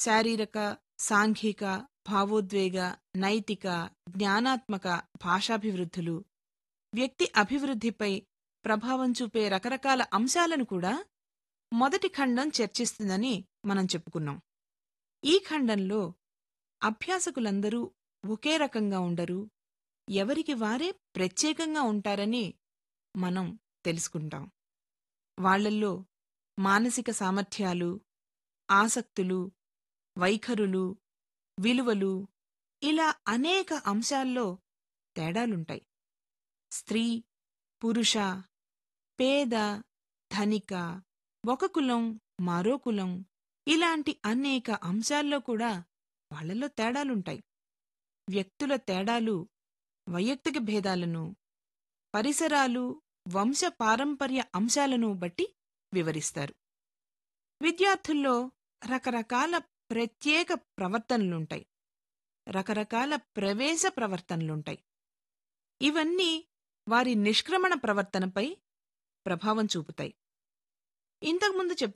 శారీరక సాంఘిక భావోద్వేగ నైతిక జ్ఞానాత్మక భాషాభివృద్ధులు వ్యక్తి అభివృద్ధిపై ప్రభావం చూపే రకరకాల అంశాలను కూడా మొదటి ఖండం చర్చిస్తుందని మనం చెప్పుకున్నాం ఈ ఖండంలో అభ్యాసకులందరూ ఒకే రకంగా ఉండరు ఎవరికి వారే ప్రత్యేకంగా ఉంటారని మనం తెలుసుకుంటాం వాళ్ళల్లో మానసిక సామర్థ్యాలు ఆసక్తులు వైఖరులు విలువలు ఇలా అనేక అంశాల్లో తేడాలుంటాయి స్త్రీ పురుష పేద ధనిక ఒక కులం మరో కులం ఇలాంటి అనేక అంశాల్లో కూడా వాళ్ళలో తేడాలుంటాయి వ్యక్తుల తేడాలు వైయక్తిక భేదాలను పరిసరాలు వంశ పారంపర్య అంశాలను బట్టి వివరిస్తారు విద్యార్థుల్లో రకరకాల ప్రత్యేక ప్రవర్తనలుంటాయి రకరకాల ప్రవేశ ప్రవర్తనలుంటాయి ఇవన్నీ వారి నిష్క్రమణ ప్రవర్తనపై ప్రభావం చూపుతాయి ఇంతకుముందు చెప్పుకున్నాం